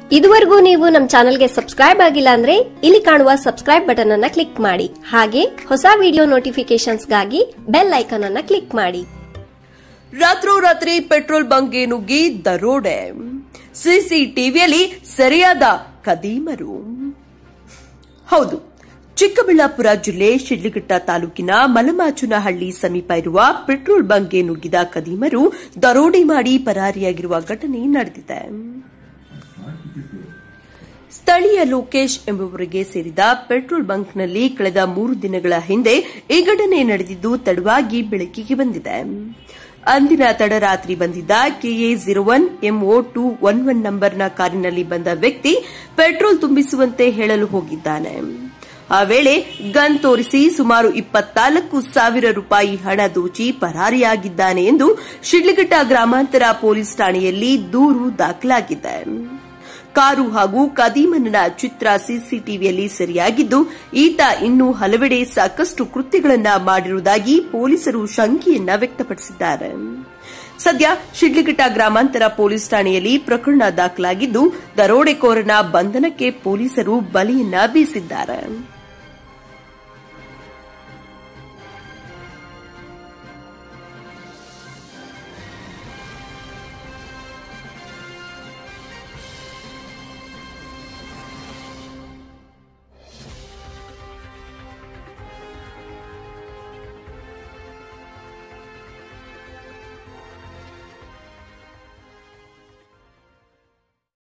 ಇದುವರೆಗೂ ನೀವು ನಮ್ಮ ಚಾನೆಲ್ಗೆ ಸಬ್ಸ್ಕ್ರೈಬ್ ಆಗಿಲ್ಲ ಅಂದ್ರೆ ಇಲ್ಲಿ ಕಾಣುವ ಸಬ್ಸ್ಕ್ರೈಬ್ ಬಟನ್ ಅನ್ನ ಕ್ಲಿಕ್ ಮಾಡಿ ಹಾಗೆ ಹೊಸ ವಿಡಿಯೋ ನೋಟಿಫಿಕೇಶನ್ಸ್ಗಾಗಿ ಬೆಲ್ ಐಕಾನ್ ಅನ್ನ ಕ್ಲಿಕ್ ಮಾಡಿ ರಾತ್ರೋರಾತ್ರಿ ಪೆಟ್ರೋಲ್ ಬಂಕ್ಗೆ ನುಗ್ಗಿ ದರೋಡೆ ಸಿಸಿಟಿವಿಯಲ್ಲಿ ಸರಿಯಾದ ಕದೀಮರು ಹೌದು ಚಿಕ್ಕಬಳ್ಳಾಪುರ ಜಿಲ್ಲೆ ಶಿಡ್ಲಘಟ್ಟ ತಾಲೂಕಿನ ಮಲಮಾಚುನಹಳ್ಳಿ ಸಮೀಪ ಇರುವ ಪೆಟ್ರೋಲ್ ಬಂಕ್ಗೆ ನುಗ್ಗಿದ ಕದೀಮರು ದರೋಡೆ ಮಾಡಿ ಪರಾರಿಯಾಗಿರುವ ಘಟನೆ ನಡೆದಿದೆ ಸ್ಥಳೀಯ ಲೋಕೇಶ್ ಎಂಬುವರಿಗೆ ಸೇರಿದ ಪೆಟ್ರೋಲ್ ಬಂಕ್ನಲ್ಲಿ ಕಳೆದ ಮೂರು ದಿನಗಳ ಹಿಂದೆ ಈ ಘಟನೆ ನಡೆದಿದ್ದು ತಡವಾಗಿ ಬೆಳಕಿಗೆ ಬಂದಿದೆ ಅಂದಿನ ತಡರಾತ್ರಿ ಬಂದಿದ್ದ KA zero one MO two one one ನಂಬರ್ನ ಕಾರಿನಲ್ಲಿ ಬಂದ ವ್ಯಕ್ತಿ ಪೆಟ್ರೋಲ್ ತುಂಬಿಸುವಂತೆ ಹೇಳಲು ಹೋಗಿದ್ದಾನೆ ಆ ವೇಳೆ ಗನ್ ತೋರಿಸಿ ಸುಮಾರು ಇಪ್ಪತ್ನಾಲ್ಕು ಸಾವಿರ ರೂಪಾಯಿ ಹಣ ದೋಚಿ ಪರಾರಿಯಾಗಿದ್ದಾನೆ ಎಂದು ಶಿಡ್ಲಘಟ್ಟ ಗ್ರಾಮಾಂತರ ಪೊಲೀಸ್ ಠಾಣೆಯಲ್ಲಿ ದೂರು ದಾಖಲಾಗಿದೆ ಕಾರು ಹಾಗೂ ಕದೀಮನ ಚಿತ್ರ ಸಿಸಿಟಿವಿಯಲ್ಲಿ ಸೆರೆಯಾಗಿದ್ದು ಈತ ಇನ್ನೂ ಹಲವೆಡೆ ಸಾಕಷ್ಟು ಕೃತ್ಯಗಳನ್ನ ಮಾಡಿರುವುದಾಗಿ ಪೊಲೀಸರು ಶಂಕೆಯನ್ನ ವ್ಯಕ್ತಪಡಿಸಿದ್ದಾರೆ ಸದ್ಯ ಶಿಡ್ಲಘಟ್ಟ ಗ್ರಾಮಾಂತರ ಪೊಲೀಸ್ ಠಾಣೆಯಲ್ಲಿ ಪ್ರಕರಣ ದಾಖಲಾಗಿದ್ದು ದರೋಡೆಕೋರನ ಬಂಧನಕ್ಕೆ ಪೊಲೀಸರು ಬಲೆಯನ್ನ ಬೀಸಿದ್ದಾರೆ